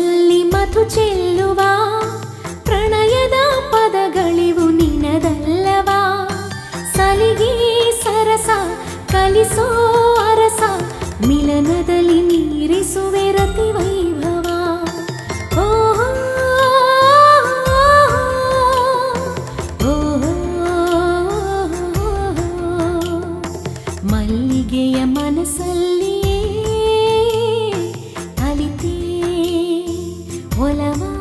ಮನಸ್ಸಲ್ಲಿ ಮಧು ಚೆಲ್ಲುವ ಪ್ರಣಯದ ಪದಗಳಿವು ನಿನದಲ್ಲವಾ ಸಲಿಗೆ ಸರಸ ಕಲಿಸೋ ಅರಸ ಮಿಲನದಲ್ಲಿ ಮೀರಿಸುವೆ ರತಿ ವೈಭವ ಓಹೋ, ಓಹೋ, ಮಲ್ಲಿಗೆಯ ಮನಸ್ಸಲ್ಲಿಯೇ ಅಲಿತೇ ಒಲವಾ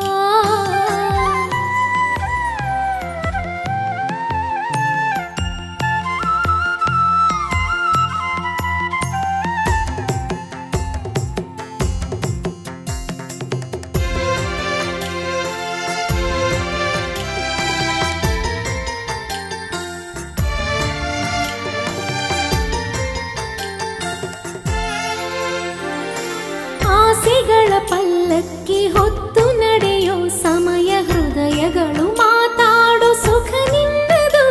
ಆಸೆಗಳ ಪಲ್ಲಕ್ಕಿ ಹೊತ್ತು ನಡೆಯೋ ಸಮಯ ಹೃದಯಗಳು ಮಾತಾಡೋ ಸುಖ ನಿನ್ನದು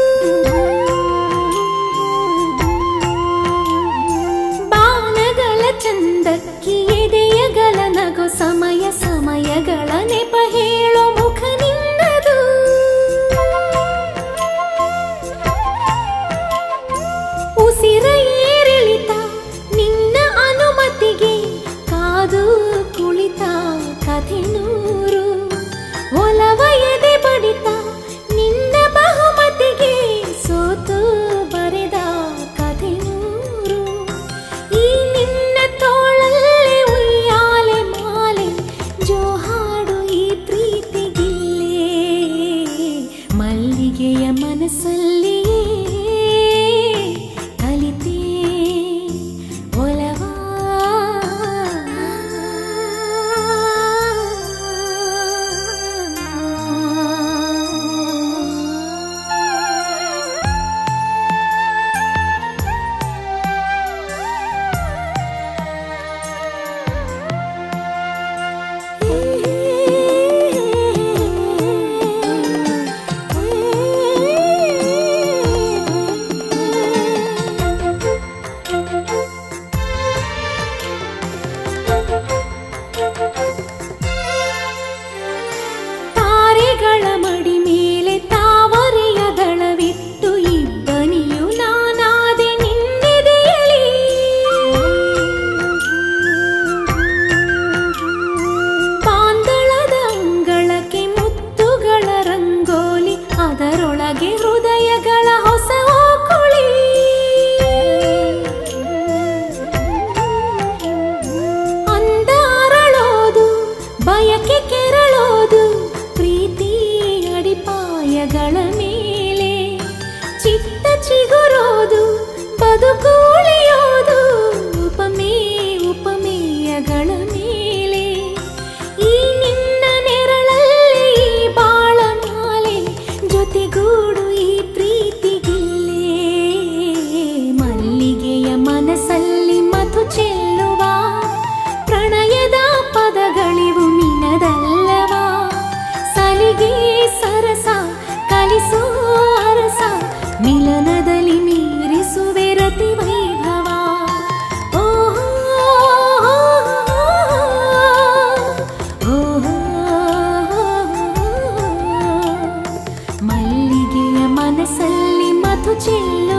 ಬಾಣಗಳ ಚಂದಕ್ಕಿ ಎದೆಯಗಳ ನಗು ಸಮಯ ಸಮಯಗಳ ನೆಪ ಹೇಳೋ ಮುಖ ನಿನ್ನದು ಉಸಿರ ಏರಿಳಿತ ನಿನ್ನ ಅನುಮತಿಗೆ ಕಾದು ಕುಳಿತ ಕಥೆ ನೂರು ಒಲವ ಎದೆ ಬಡಿತ ನಿನ್ನ ಬಹುಮತಿಗೆ ಸೋತು ಬರೆದ ಕಥೆ ನೂರು ಈ ನಿನ್ನ ತೋಳಲ್ಲೇ ಉಯ್ಯಾಲೆ ಮಾಲೆ ಜೋಹಾಡು ಈ ಪ್ರೀತಿಗಿಲ್ಲೇ ಮಲ್ಲಿಗೆಯ ಮನಸ್ಸಲ್ಲಿಯೇ ಕಲಿತೇ ಒಲವಾ ತಾರೆಗಳ ಮಡಿ ಮೇಲೆ ತಾವರೆಯ ದಳವಿಟ್ಟು ಇಬ್ಬನಿಯು ನಾನಾದೆ ನಿನ್ನೆದೆಯಲಿ ಪಾಂದಳದ ಅಂಗಳಕ್ಕೆ ಮುತ್ತುಗಳ ರಂಗೋಲಿ ಅದರೊಳಗೆ ಹೃದಯಗಳ ಹೊಸ ಓಕುಳಿ ಅಂದ ಅರಳೋದು ಬಯಕೆ ಕೆರಳೋದು ಪ್ರೀತಿ ಅಡಿಪಾಯಗಳ ಮೇಲೆ ಚಿತ್ತ ಚಿಗುರೋದು ಬದುಕು ಉಳಿಯೋದು ಉಪಮೇ ಉಪಮೇಯಗಳ ಮೇಲೆ ಈ ನಿನ್ನ ನೆರಳಲ್ಲಿ ಈ ಬಾಳ ಮಾಲೆ ಜೊತೆಗೂಡು ಈ ಪ್ರೀತಿಗಿಲ್ಲೇ ಮಲ್ಲಿಗೆಯ ಮನಸ್ಸಲ್ಲಿ ಮಧು ಚೆಲ್ಲುವ ಪ್ರಣಯದ ಪದಗಳಿವು ನಿನದಲ್ಲವಾ ಸಲಿಗೆ ಸರಸ ಕಲಿಸೋ ಅರಸ ಮಿಲನದಲ್ಲಿ ಮೀರಿಸುವೆ ರತಿ ವೈಭವ ಓಹೋ, ಓಹೋ, ಮಲ್ಲಿಗೆಯ ಮನಸ್ಸಲ್ಲಿ ಮಧು ಚೆಲ್ಲ